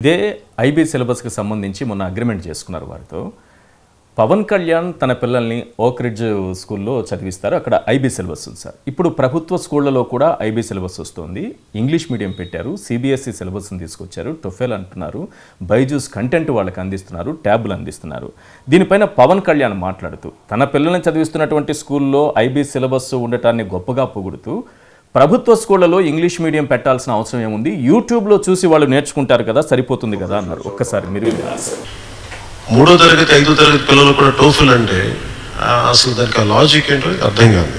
ఇదే ఐబీ సిలబస్కి సంబంధించి మొన్న అగ్రిమెంట్ చేసుకున్నారు వారితో పవన్ కళ్యాణ్ తన పిల్లల్ని ఓక్రిడ్జ్ స్కూల్లో చదివిస్తారు అక్కడ ఐబీ సిలబస్ ఉంది సార్ ఇప్పుడు ప్రభుత్వ స్కూళ్ళలో కూడా ఐబీ సిలబస్ వస్తుంది ఇంగ్లీష్ మీడియం పెట్టారు సిబిఎస్ఈ సిలబస్ని తీసుకొచ్చారు టొఫెల్ అంటున్నారు బైజూస్ కంటెంట్ వాళ్ళకి అందిస్తున్నారు ట్యాబ్లు అందిస్తున్నారు దీనిపైన పవన్ కళ్యాణ్ మాట్లాడుతూ తన పిల్లల్ని చదివిస్తున్నటువంటి స్కూల్లో ఐబీ సిలబస్ ఉండటాన్ని గొప్పగా పొగుడుతూ ప్రభుత్వ స్కూళ్ళలో ఇంగ్లీష్ మీడియం పెట్టాల్సిన అవసరం ఏముంది యూట్యూబ్లో చూసి వాళ్ళు నేర్చుకుంటారు కదా సరిపోతుంది కదా అన్నారు ఒక్కసారి మీరు వినండి సార్. మూడో తరగతి ఐదో తరగతి పిల్లలు కూడా టోఫిల్ అంటే ఆ, అసలు దానికి ఆ లాజిక్ ఏంటో అర్థం కాదు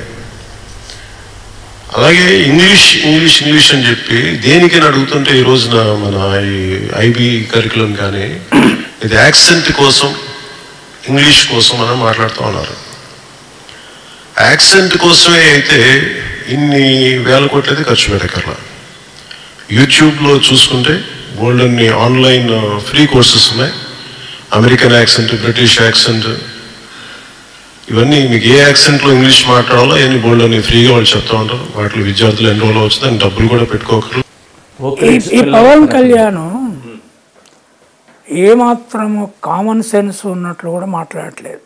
అలాగే ఇంగ్లీష్ ఇంగ్లీష్ ఇంగ్లీష్ అని చెప్పి దేనికైనా అడుగుతుంటే ఈ రోజున మన ఈ ఐబీ కరికులం కానీ ఇది యాక్సెంట్ కోసం ఇంగ్లీష్ కోసం మనం మాట్లాడుతూ ఉన్నారు యాక్సెంట్ కోసమే అయితే ఇన్ని వేల కోట్లు అయితే ఖర్చు పెట్టగలరా యూట్యూబ్లో చూసుకుంటే గోల్డ్ అన్ని ఆన్లైన్ ఫ్రీ కోర్సెస్ ఉన్నాయి అమెరికన్ యాక్సెంట్ బ్రిటిష్ యాక్సెంట్ ఇవన్నీ మీకు ఏ యాక్సెంట్లో ఇంగ్లీష్ మాట్లాడాలో ఎన్ని బోల్డ్ అని ఫ్రీగా వాళ్ళు చెప్తా ఉంటారు వాటిలో విద్యార్థులు ఎన్రోల్ అవచ్చు దానికి డబ్బులు కూడా పెట్టుకోకరు ఓకే ఈ ఈ పవన్ కళ్యాణ్ ఏమాత్రము కామన్ సెన్స్ ఉన్నట్లు కూడా మాట్లాడట్లేదు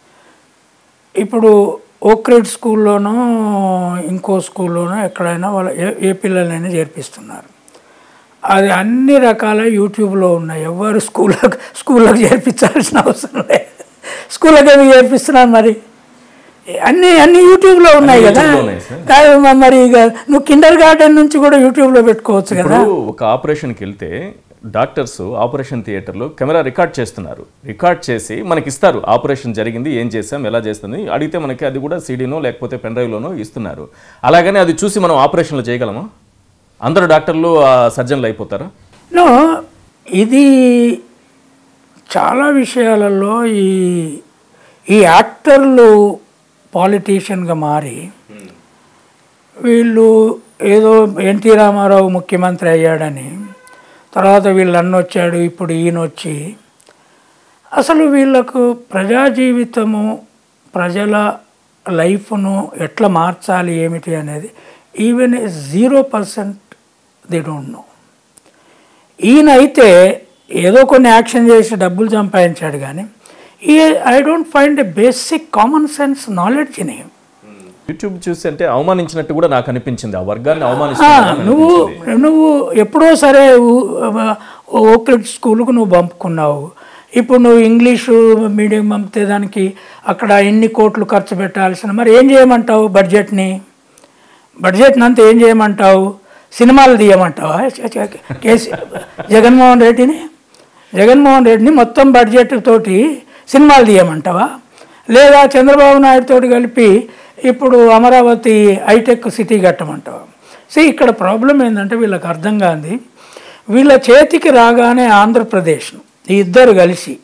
ఇప్పుడు ఓక్రిడ్ స్కూల్లోనో ఇంకో స్కూల్లోనో ఎక్కడైనా వాళ్ళ ఏ ఏ పిల్లలైనా చేర్పిస్తున్నారు అది అన్ని రకాల యూట్యూబ్లో ఉన్నాయి ఎవరు స్కూళ్ళకు స్కూళ్ళకు చేర్పించాల్సిన అవసరం లేదు స్కూళ్ళకి ఏమి చేర్పిస్తున్నారు మరి అన్ని అన్ని యూట్యూబ్లో ఉన్నాయి కదా యూట్యూబ్లో ఉన్నాయి సార్. కాదు మ- మరి ఇక నువ్వు కిండర్ గార్డెన్ నుంచి కూడా యూట్యూబ్లో పెట్టుకోవచ్చు కదా ఇప్పుడు ఒక ఆపరేషన్కి వెళ్తే డాక్టర్స్ ఆపరేషన్ థియేటర్లో కెమెరా రికార్డ్ చేస్తున్నారు రికార్డ్ చేసి మనకి ఇస్తారు ఆపరేషన్ జరిగింది ఏం చేసాం ఎలా చేస్తుంది అడిగితే మనకి అది కూడా సీడీనో లేకపోతే పెన్ డ్రైవ్లోనో ఇస్తున్నారు అలాగని అది చూసి మనం ఆపరేషన్లు చేయగలమా అందరు డాక్టర్లు ఆ సర్జన్లు అయిపోతారా నో ఇది చాలా విషయాలలో ఈ ఈ యాక్టర్లు పాలిటీషియన్గా మారి వీళ్ళు ఏదో ఎన్టీ రామారావు ముఖ్యమంత్రి అయ్యాడని తర్వాత వీళ్ళు అన్న వచ్చాడు ఇప్పుడు ఈయన వచ్చి అసలు వీళ్ళకు ప్రజా జీవితము ప్రజల లైఫ్ను ఎట్లా మార్చాలి ఏమిటి అనేది even zero percent they don't know ఈయన అయితే ఏదో కొన్ని యాక్షన్ చేసి డబ్బులు సంపాదించాడు కానీ ఈ I don't find a basic common sense knowledge in him YouTube చూసి అంటే అవమానించినట్టు కూడా నాకు అనిపించింది ఆ వర్గాన్ని ఆ, అవమానిస్తున్నారు నువ్వు నువ్వు ఎప్పుడో సరే ఓక్రిడ్ స్కూల్కు నువ్వు పంపుకున్నావు ఇప్పుడు నువ్వు ఇంగ్లీషు మీడియం పంపితే దానికి అక్కడ ఎన్ని కోట్లు ఖర్చు పెట్టాల్సిన మరి ఏం చేయమంటావు బడ్జెట్ని బడ్జెట్ని అంతా ఏం చేయమంటావు సినిమాలు తీయమంటావా చ- చ- కేసీ జగన్మోహన్ రెడ్డిని జగన్మోహన్ రెడ్డిని మొత్తం బడ్జెట్ తోటి సినిమాలు తీయమంటావా లేదా చంద్రబాబు నాయుడు తోటి కలిపి ఇప్పుడు అమరావతి హైటెక్ సిటీ కట్టమంటావా సో ఇక్కడ ప్రాబ్లం ఏంటంటే వీళ్ళకి అర్థం కాంది వీళ్ళ చేతికి రాగానే ఆంధ్రప్రదేశ్ ఈ ఇద్దరు కలిసి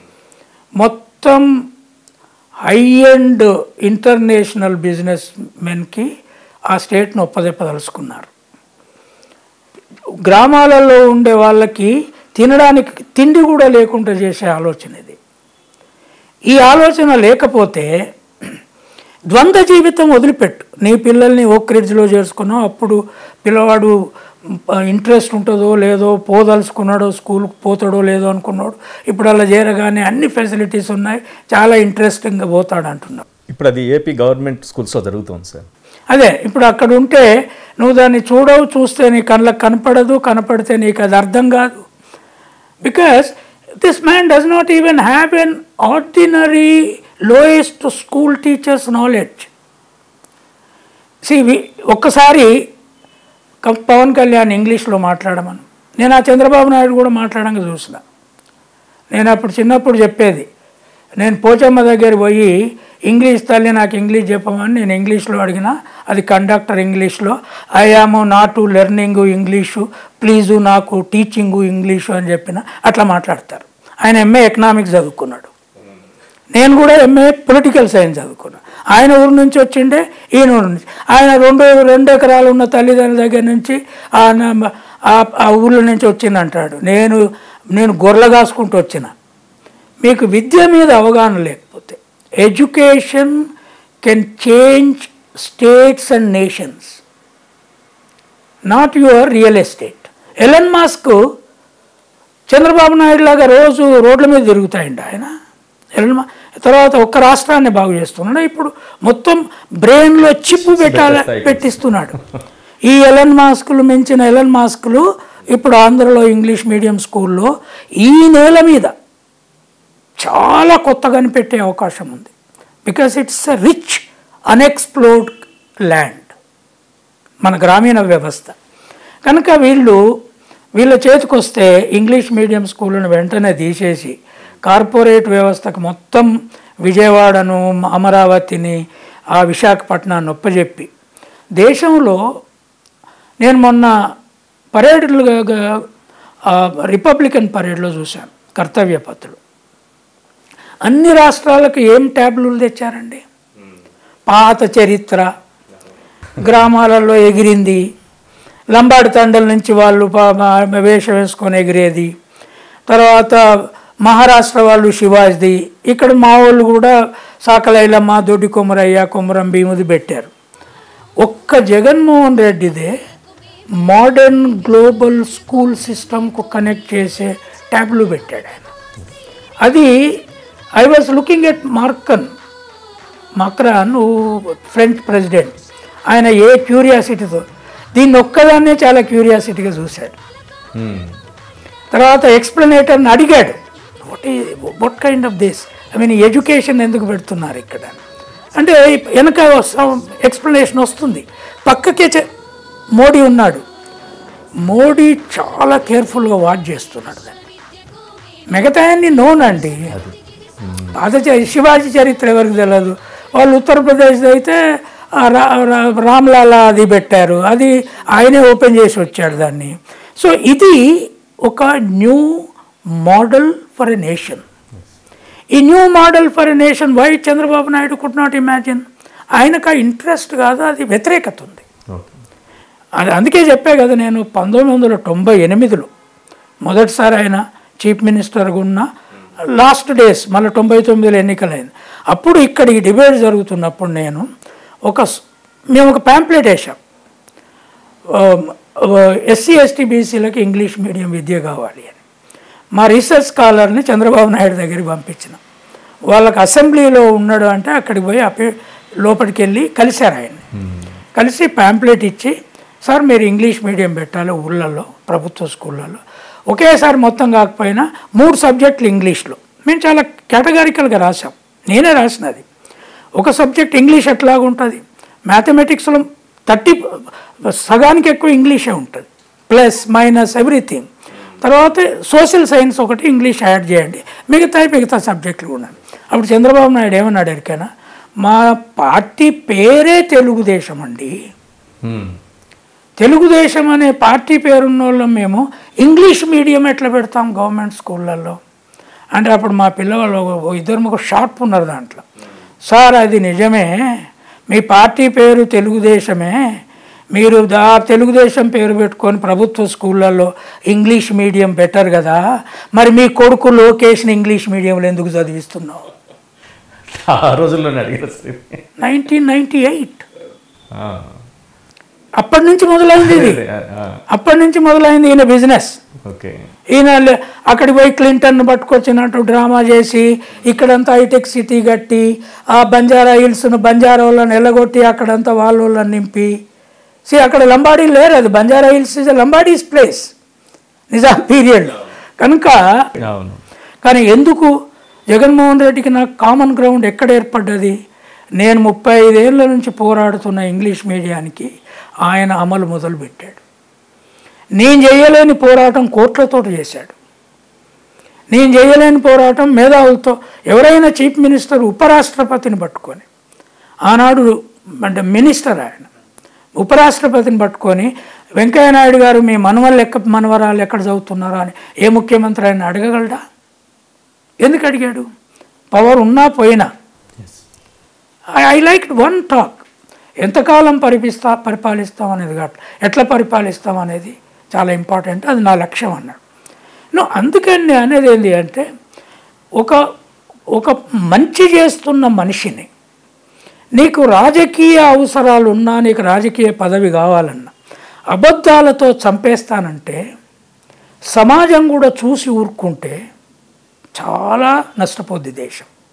మొత్తం హై అండ్ ఇంటర్నేషనల్ బిజినెస్ మెన్కి ఆ స్టేట్ను ఒప్పదెప్పదలుచుకున్నారు గ్రామాలలో ఉండే వాళ్ళకి తినడానికి తిండి కూడా లేకుండా చేసే ఆలోచన ఇది ఈ ఆలోచన లేకపోతే ద్వంద్వ జీవితం వదిలిపెట్టు నీ పిల్లల్ని ఓక్ రిడ్జ్లో చేసుకున్నావు అప్పుడు పిల్లవాడు ఇంట్రెస్ట్ ఉంటుందో లేదో పోదలుచుకున్నాడో స్కూల్కి పోతాడో లేదో అనుకున్నాడు ఇప్పుడు అలా చేరగానే అన్ని ఫెసిలిటీస్ ఉన్నాయి చాలా ఇంట్రెస్టింగ్గా పోతాడు అంటున్నాడు ఇప్పుడు అది ఏపీ గవర్నమెంట్ స్కూల్స్లో జరుగుతుంది సార్ అదే ఇప్పుడు అక్కడ ఉంటే నువ్వు దాన్ని చూడవు చూస్తే నీ కళ్ళకు కనపడదు కనపడితే నీకు అది అర్థం కాదు because this man does not even have an ordinary lowest school teachers knowledge సి ఒక్కసారి క- పవన్ కళ్యాణ్ ఇంగ్లీష్లో మాట్లాడమను నేను ఆ చంద్రబాబు నాయుడు కూడా మాట్లాడంగా చూసిన నేను అప్పుడు చిన్నప్పుడు చెప్పేది నేను పోచమ్మ దగ్గర పోయి ఇంగ్లీష్ తల్లి నాకు ఇంగ్లీష్ చెప్పమని నేను ఇంగ్లీష్లో అడిగిన అది కండక్టర్ ఇంగ్లీష్లో I am not learning English please నాకు టీచింగు ఇంగ్లీషు అని చెప్పిన అట్లా మాట్లాడతారు ఆయన ఎంఏ ఎకనామిక్స్ చదువుకున్నాడు నేను కూడా ఎంఏ పొలిటికల్ సైన్స్ చదువుకున్నా ఆయన ఊరు నుంచి వచ్చిండే ఈయన ఊరు నుంచి ఆయన రెండు రెండు ఎకరాలు ఉన్న తల్లిదండ్రుల దగ్గర నుంచి ఆ నా- ఆ- ఆ ఊళ్ళో నుంచి వచ్చిందంటాడు నేను నేను గొర్రెలు కాసుకుంటూ వచ్చిన మీకు విద్య మీద అవగాహన లేకపోతే education can change states and nations not your real estate Elon Musk Chandrababu Naidu లాగా రోజు రోడ్ల మీద తిరుగుతాయండి ఆయన ఎల్మ తర్వాత ఒక్క రాష్ట్రాన్ని బాగు చేస్తున్నాడు ఇప్పుడు మొత్తం బ్రెయిన్లో చిప్పు పెట్టాలి స్థాయికి పెట్టిస్తున్నాడు ఈ ఎలన్ మాస్కులు మించిన ఎలన్ మాస్కులు ఇప్పుడు ఆంధ్రలో ఇంగ్లీష్ మీడియం స్కూల్లో ఈ నేల మీద చాలా కొత్తగా పెట్టే అవకాశం ఉంది because it's a rich unexplored land మన గ్రామీణ వ్యవస్థ కనుక వీళ్ళు వీళ్ళ చేతికొస్తే ఇంగ్లీష్ మీడియం స్కూళ్ళను వెంటనే తీసేసి కార్పొరేట్ వ్యవస్థకు మొత్తం విజయవాడను అమరావతిని ఆ విశాఖపట్నాన్ని ఒప్పజెప్పి దేశంలో నేను మొన్న పరేడ్లుగా రిపబ్లికన్ పరేడ్లో చూశాను కర్తవ్య పత్రులు అన్ని రాష్ట్రాలకు ఏం ట్యాబ్లు తెచ్చారండి పాత చరిత్ర గ్రామాలలో ఎగిరింది లంబాడి తండల నుంచి వాళ్ళు పా- మా- వేషం వేసుకొని ఎగిరేది తర్వాత మహారాష్ట్ర వాళ్ళు శివాజ్ది ఇక్కడ మా వాళ్ళు కూడా సాకలైలమ్మ దొడ్డి కొమరయ్య కొమరం భీముది పెట్టారు ఒక్క జగన్మోహన్ రెడ్డిదే మోడర్న్ గ్లోబల్ స్కూల్ సిస్టమ్కు కనెక్ట్ చేసే ట్యాబ్లు పెట్టాడు ఆయన అది ఐ వాజ్ లుకింగ్ ఎట్ మార్కన్ మక్రాన్ ఫ్రెంచ్ ప్రెసిడెంట్ ఆయన ఏ క్యూరియాసిటీతో దీన్ని ఒక్కదాన్నే చాలా క్యూరియాసిటీగా చూశాడు మ్మ్. తర్వాత ఎక్స్ప్లెనేటర్ని అడిగాడు వాట్ ఈ what kind of this I mean education ఎందుకు పెడుతున్నారు ఇక్కడ అంటే వెనక ఎక్స్ప్లెనేషన్ వస్తుంది పక్కకే చె- మోడీ ఉన్నాడు మోడీ చాలా కేర్ఫుల్గా వాచ్ చేస్తున్నాడు దాన్ని మిగతా అన్ని నోన్ అండి పాత చరి- శివాజీ చరిత్ర ఎవరికి తెలియదు వాళ్ళు ఉత్తరప్రదేశ్ అయితే ఆ రా- రా- రామ్లాలా అది పెట్టారు అది ఆయనే ఓపెన్ చేసి వచ్చాడు దాన్ని సో ఇది ఒక new model for a nation ఈ new model for a nation why Chandrababu Naidu could not imagine ఆయనకు ఆ ఇంట్రెస్ట్ కాదు అది వ్యతిరేకత ఉంది ఓకే అది అందుకే చెప్పా కదా నేను పంతొమ్మిది వందల తొంభై ఎనిమిదిలో మొదటిసారి ఆయన చీఫ్ మినిస్టర్గా ఉన్న లాస్ట్ డేస్ మళ్ళీ తొంభై తొమ్మిదిలో ఎన్నికలైంది అప్పుడు ఇక్కడ ఈ డిబేట్ జరుగుతున్నప్పుడు నేను ఒక స్- మేము ఒక ప్యాంప్లెట్ వేసాం ఎస్సీ ఎస్టీ బీసీలకి ఇంగ్లీష్ మీడియం విద్య కావాలి అని మా రీసెర్చ్ స్కాలర్ని చంద్రబాబు నాయుడు దగ్గరికి పంపించిన వాళ్ళకి అసెంబ్లీలో ఉన్నాడు అంటే అక్కడికి పోయి అపే లోపలికి వెళ్ళి కలిశారు ఆయన్ని కలిసి ప్యాంప్లెట్ ఇచ్చి సార్ మీరు ఇంగ్లీష్ మీడియం పెట్టాలి ఊళ్ళల్లో ప్రభుత్వ స్కూళ్ళల్లో ఒకేసారి మొత్తం కాకపోయినా మూడు సబ్జెక్టులు ఇంగ్లీష్లో మేము చాలా కేటగారికల్గా రాసాం నేనే రాసినది ఒక సబ్జెక్ట్ ఇంగ్లీష్ ఎట్లాగా ఉంటుంది మ్యాథమెటిక్స్లో థర్టీ సగానికి ఎక్కువ ఇంగ్లీషే ఉంటుంది ప్లస్ మైనస్ ఎవ్రీథింగ్ తర్వాత సోషల్ సైన్స్ ఒకటి ఇంగ్లీష్ యాడ్ చేయండి మిగతా మిగతా సబ్జెక్టులు కూడా అప్పుడు చంద్రబాబు నాయుడు ఏమన్నాడు ఎరికైనా మా పార్టీ పేరే తెలుగుదేశం అండి మ్మ్. తెలుగుదేశం అనే పార్టీ పేరున్న వాళ్ళం మేము ఇంగ్లీష్ మీడియం ఎట్లా పెడతాం గవర్నమెంట్ స్కూళ్ళల్లో అంటే అప్పుడు మా పిల్లవాళ్ళు ఒక- ఓ ఇద్దరు ముగ్గురు షార్ప్ ఉన్నారు దాంట్లో సార్ అది నిజమే మీ పార్టీ పేరు తెలుగుదేశమే మీరు దా తెలుగుదేశం పేరు పెట్టుకొని ప్రభుత్వ స్కూళ్ళల్లో ఇంగ్లీష్ మీడియం బెటర్ కదా మరి మీ కొడుకు లోకేష్ని ఇంగ్లీష్ మీడియంలో ఎందుకు చదివిస్తున్నావు ఆ రోజుల్లోనే అడిగారు సార్ ఇది. నైన్టీన్ నైంటీ ఎయిట్ ఆ. అప్పటి నుంచి మొదలైంది ఇది ఆ, ఆ. అప్పటి నుంచి మొదలైంది ఈయన బిజినెస్ ఓకే ఈయన లే- అక్కడికి పోయి క్లింటన్ పట్టుకొచ్చినట్టు డ్రామా చేసి ఇక్కడంతా హైటెక్ సిటీ కట్టి ఆ బంజారా హిల్స్ను బంజారా వాళ్ళని ఎల్లగొట్టి అక్కడంతా వాళ్ళ వాళ్ళని నింపి సి అక్కడ లంబాడీ లేరు అది Banjara Hills is Lambadis place Nizam పీరియడ్లో కనుక అవును కానీ ఎందుకు జగన్మోహన్ రెడ్డికి నాకు కామన్ గ్రౌండ్ ఎక్కడ ఏర్పడ్డది నేను ముప్పై ఐదేళ్ల నుంచి పోరాడుతున్న ఇంగ్లీష్ మీడియానికి ఆయన అమలు మొదలుపెట్టాడు నేను చేయలేని పోరాటం కోట్లతో చేశాడు నేను చేయలేని పోరాటం మేధావులతో ఎవరైనా చీఫ్ మినిస్టర్ ఉపరాష్ట్రపతిని పట్టుకొని ఆనాడు అంటే మినిస్టర్ ఆయన ఉపరాష్ట్రపతిని పట్టుకొని వెంకయ్యనాయుడు గారు మీ మనవళ్ళు ఎక్క మనవరాలు ఎక్కడ చదువుతున్నారా అని ఏ ముఖ్యమంత్రి ఆయన అడగగలడా ఎందుకు అడిగాడు పవర్ ఉన్నా పోయినా ఐ లైక్ వన్ టాక్ ఎంతకాలం పరిపిస్తా పరిపాలిస్తాం అనేది కాదు ఎట్లా పరిపాలిస్తాం అనేది చాలా ఇంపార్టెంట్ అది నా లక్ష్యం అన్నాడు నువ్వు అందుకని నేను అనేది ఏంటి అంటే ఒక ఒక మంచి చేస్తున్న మనిషిని నీకు రాజకీయ అవసరాలు ఉన్నా నీకు రాజకీయ పదవి కావాలన్నా అబద్ధాలతో చంపేస్తానంటే సమాజం కూడా చూసి ఊరుకుంటే చాలా నష్టపోద్ది దేశం